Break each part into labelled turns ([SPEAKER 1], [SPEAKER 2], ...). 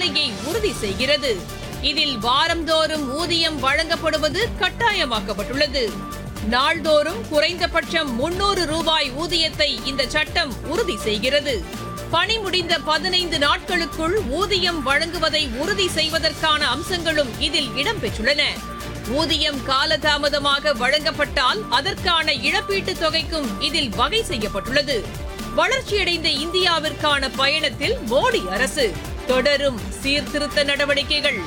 [SPEAKER 1] வேலையை உறுதி செய்கிறது இதில் வாரந்தோறும் ஊதியம் வழங்கப்படுவது கட்டாயமாக்கப்பட்டுள்ளது நாள்தோறும் குறைந்தபட்சம் முன்னூறு ரூபாய் ஊதியத்தை இந்த சட்டம் உறுதி செய்கிறது பணி முடிந்த பதினைந்து நாட்களுக்குள் ஊதியம் வழங்குவதை உறுதி செய்வதற்கான அம்சங்களும் இதில் இடம்பெற்றுள்ளன ஊதியம் காலதாமதமாக வழங்கப்பட்டால் அதற்கான இழப்பீட்டுத் தொகைக்கும் இதில் வகை செய்யப்பட்டுள்ளது வளர்ச்சியடைந்த இந்தியாவிற்கான பயணத்தில் மோடி அரசு தொடரும் சீர்திருத்த நடவடிக்கைகள்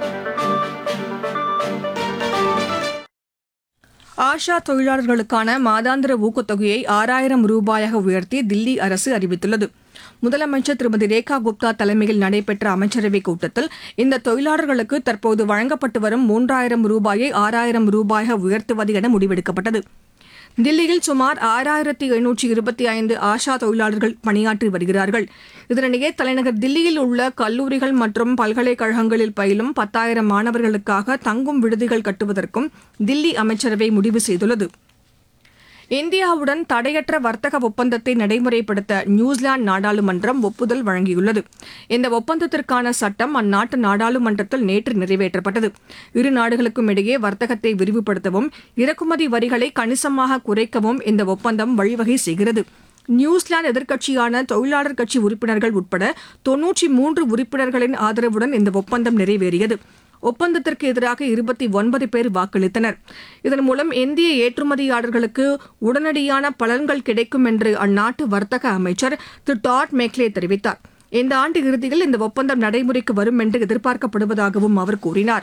[SPEAKER 2] ஆஷா தொழிலாளர்களுக்கான மாதாந்திர ஊக்கத்தொகையை ஆறாயிரம் ரூபாயாக உயர்த்தி தில்லி அரசு அறிவித்துள்ளது முதலமைச்சர் திருமதி ரேகா குப்தா தலைமையில் நடைபெற்ற அமைச்சரவைக் கூட்டத்தில் இந்த தொழிலாளர்களுக்கு தற்போது வழங்கப்பட்டு வரும் மூன்றாயிரம் ரூபாயை ஆறாயிரம் ரூபாயாக உயர்த்துவது என முடிவெடுக்கப்பட்டது தில்லியில் சுமார் ஆறாயிரத்தி எழுநூற்றி இருபத்தி ஐந்து ஆஷா தொழிலாளர்கள் பணியாற்றி வருகிறார்கள் இதனிடையே தலைநகர் தில்லியில் உள்ள கல்லூரிகள் மற்றும் பல்கலைக்கழகங்களில் பயிலும் பத்தாயிரம் மாணவர்களுக்காக தங்கும் விடுதிகள் கட்டுவதற்கும் தில்லி அமைச்சரவை முடிவு செய்துள்ளது இந்தியாவுடன் தடையற்ற வர்த்தக ஒப்பந்தத்தை நடைமுறைப்படுத்த நியூசிலாந்து நாடாளுமன்றம் ஒப்புதல் வழங்கியுள்ளது இந்த ஒப்பந்தத்திற்கான சட்டம் அந்நாட்டு நாடாளுமன்றத்தில் நேற்று நிறைவேற்றப்பட்டது இரு நாடுகளுக்கும் இடையே வர்த்தகத்தை விரிவுபடுத்தவும் இறக்குமதி வரிகளை கணிசமாக குறைக்கவும் இந்த ஒப்பந்தம் வழிவகை செய்கிறது நியூசிலாந்து எதிர்க்கட்சியான தொழிலாளர் கட்சி உறுப்பினர்கள் உட்பட தொன்னூற்றி மூன்று உறுப்பினர்களின் ஆதரவுடன் இந்த ஒப்பந்தம் நிறைவேறியது ஒப்பந்தத்திற்கு எதிராக இருபத்தி ஒன்பது பேர் வாக்களித்தனர் இதன் மூலம் இந்திய ஏற்றுமதியாளர்களுக்கு உடனடியான பலன்கள் கிடைக்கும் என்று அந்நாட்டு வர்த்தக அமைச்சர் திரு டாட் மேக்லே தெரிவித்தார் இந்த ஆண்டு இறுதியில் இந்த ஒப்பந்தம் நடைமுறைக்கு வரும் என்று எதிர்பார்க்கப்படுவதாகவும் அவர் கூறினார்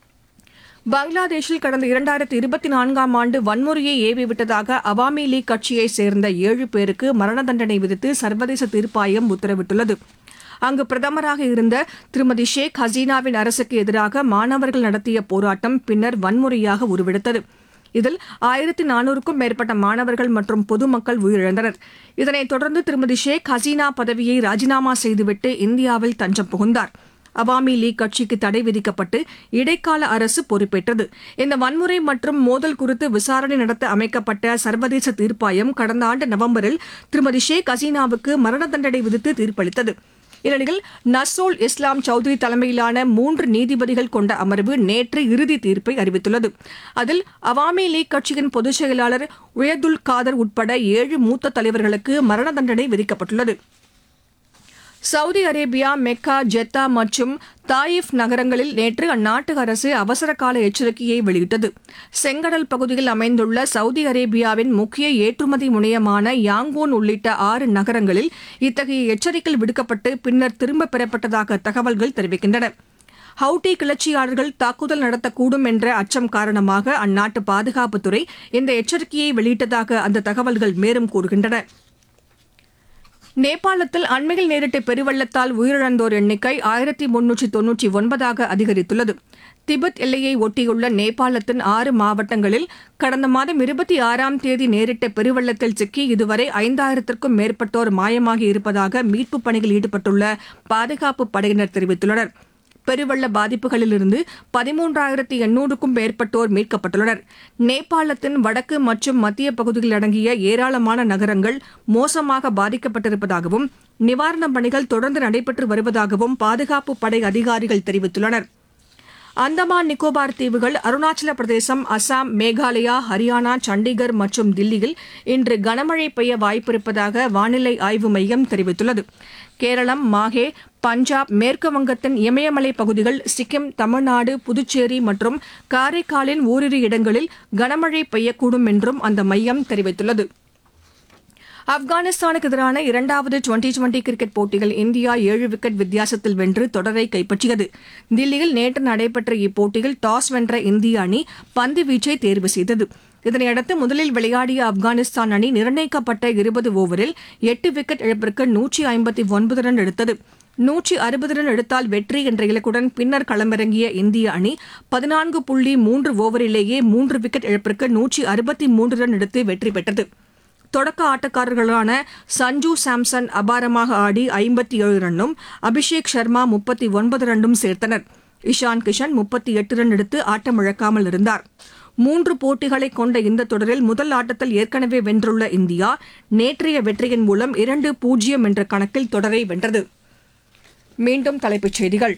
[SPEAKER 2] பங்களாதேஷில் கடந்த இரண்டாயிரத்தி இருபத்தி நான்காம் ஆண்டு வன்முறையை ஏவிவிட்டதாக அவாமி லீக் கட்சியைச் சேர்ந்த ஏழு பேருக்கு மரண தண்டனை விதித்து சர்வதேச தீர்ப்பாயம் உத்தரவிட்டுள்ளது அங்கு பிரதமராக இருந்த திருமதி ஷேக் ஹசீனாவின் அரசுக்கு எதிராக மாணவர்கள் நடத்திய போராட்டம் பின்னர் வன்முறையாக உருவெடுத்தது இதில் ஆயிரத்தி நானூறுக்கும் மேற்பட்ட மாணவர்கள் மற்றும் பொதுமக்கள் உயிரிழந்தனர் இதனைத் தொடர்ந்து திருமதி ஷேக் ஹசீனா பதவியை ராஜினாமா செய்துவிட்டு இந்தியாவில் தஞ்சம் புகுந்தார் அவாமி லீக் கட்சிக்கு தடை விதிக்கப்பட்டு இடைக்கால அரசு பொறுப்பேற்றது இந்த வன்முறை மற்றும் மோதல் குறித்து விசாரணை நடத்த அமைக்கப்பட்ட சர்வதேச தீர்ப்பாயம் கடந்த ஆண்டு நவம்பரில் திருமதி ஷேக் ஹசீனாவுக்கு மரண தண்டனை விதித்து தீர்ப்பளித்தது இந்நிலையில் நசோல் இஸ்லாம் சௌத்ரி தலைமையிலான மூன்று நீதிபதிகள் கொண்ட அமர்வு நேற்று இறுதி தீர்ப்பை அறிவித்துள்ளது அதில் அவாமி லீக் கட்சியின் பொதுச் செயலாளர் உயதுல் காதர் உட்பட ஏழு மூத்த தலைவர்களுக்கு மரண தண்டனை விதிக்கப்பட்டுள்ளது சவுதி அரேபியா மெக்கா ஜெத்தா மற்றும் தாயிஃப் நகரங்களில் நேற்று அந்நாட்டு அரசு அவசர கால எச்சரிக்கையை வெளியிட்டது செங்கடல் பகுதியில் அமைந்துள்ள சவுதி அரேபியாவின் முக்கிய ஏற்றுமதி முனையமான யாங்கூன் உள்ளிட்ட ஆறு நகரங்களில் இத்தகைய எச்சரிக்கை விடுக்கப்பட்டு பின்னர் திரும்பப் பெறப்பட்டதாக தகவல்கள் தெரிவிக்கின்றன ஹவுட்டி கிளர்ச்சியாளர்கள் தாக்குதல் நடத்தக்கூடும் என்ற அச்சம் காரணமாக அந்நாட்டு பாதுகாப்புத்துறை இந்த எச்சரிக்கையை வெளியிட்டதாக அந்த தகவல்கள் மேலும் கூறுகின்றன நேபாளத்தில் அண்மையில் நேரிட்ட பெருவெள்ளத்தால் உயிரிழந்தோர் எண்ணிக்கை ஆயிரத்தி முன்னூற்றி தொன்னூற்றி ஒன்பதாக அதிகரித்துள்ளது திபெத் எல்லையை ஒட்டியுள்ள நேபாளத்தின் ஆறு மாவட்டங்களில் கடந்த மாதம் இருபத்தி ஆறாம் தேதி நேரிட்ட பெருவெள்ளத்தில் சிக்கி இதுவரை ஐந்தாயிரத்திற்கும் மேற்பட்டோர் மாயமாகி இருப்பதாக மீட்புப் பணியில் ஈடுபட்டுள்ள பாதுகாப்பு படையினர் தெரிவித்துள்ளனர் பெருவெள்ள பாதிப்புகளிலிருந்து பதிமூன்றாயிரத்தி எண்ணூறுக்கும் மேற்பட்டோர் மீட்கப்பட்டுள்ளனர் நேபாளத்தின் வடக்கு மற்றும் மத்திய பகுதியில் அடங்கிய ஏராளமான நகரங்கள் மோசமாக பாதிக்கப்பட்டிருப்பதாகவும் நிவாரணப் பணிகள் தொடர்ந்து நடைபெற்று வருவதாகவும் பாதுகாப்பு படை அதிகாரிகள் தெரிவித்துள்ளனர் அந்தமான் நிக்கோபார் தீவுகள் அருணாச்சல பிரதேசம் அசாம் மேகாலயா ஹரியானா சண்டிகர் மற்றும் தில்லியில் இன்று கனமழை பெய்ய வாய்ப்பிருப்பதாக வானிலை ஆய்வு மையம் தெரிவித்துள்ளது கேரளம் மாஹே பஞ்சாப் மேற்கு வங்கத்தின் இமயமலை பகுதிகள் சிக்கிம் தமிழ்நாடு புதுச்சேரி மற்றும் காரைக்காலின் ஓரிரு இடங்களில் கனமழை பெய்யக்கூடும் என்றும் அந்த மையம் தெரிவித்துள்ளது ஆப்கானிஸ்தானுக்கு எதிரான இரண்டாவது டுவெண்டி டுவெண்டி கிரிக்கெட் போட்டியில் இந்தியா ஏழு விக்கெட் வித்தியாசத்தில் வென்று தொடரை கைப்பற்றியது தில்லியில் நேற்று நடைபெற்ற இப்போட்டியில் டாஸ் வென்ற இந்திய அணி பந்து வீச்சை தேர்வு செய்தது இதனையடுத்து முதலில் விளையாடிய ஆப்கானிஸ்தான் அணி நிர்ணயிக்கப்பட்ட இருபது ஓவரில் எட்டு விக்கெட் இழப்பிற்கு நூற்றி ஐம்பத்தி ஒன்பது ரன் எடுத்தது நூற்றி அறுபது ரன் எடுத்தால் வெற்றி என்ற இலக்குடன் பின்னர் களமிறங்கிய இந்திய அணி பதினான்கு புள்ளி மூன்று ஓவரிலேயே மூன்று விக்கெட் இழப்பிற்கு நூற்றி அறுபத்தி மூன்று ரன் எடுத்து வெற்றி பெற்றது தொடக்க ஆட்டக்காரர்களான சஞ்சு சாம்சன் அபாரமாக ஆடி ஐம்பத்தி ஏழு ரன்னும் அபிஷேக் சர்மா முப்பத்தி ஒன்பது ரன்னும் சேர்த்தனர் இஷான் கிஷன் முப்பத்தி எட்டு ரன் எடுத்து ஆட்டமிழக்காமல் இருந்தார் மூன்று போட்டிகளை கொண்ட இந்த தொடரில் முதல் ஆட்டத்தில் ஏற்கனவே வென்றுள்ள இந்தியா நேற்றைய வெற்றியின் மூலம் இரண்டு பூஜ்ஜியம் என்ற கணக்கில் தொடரை வென்றது மீண்டும் தலைப்புச் செய்திகள்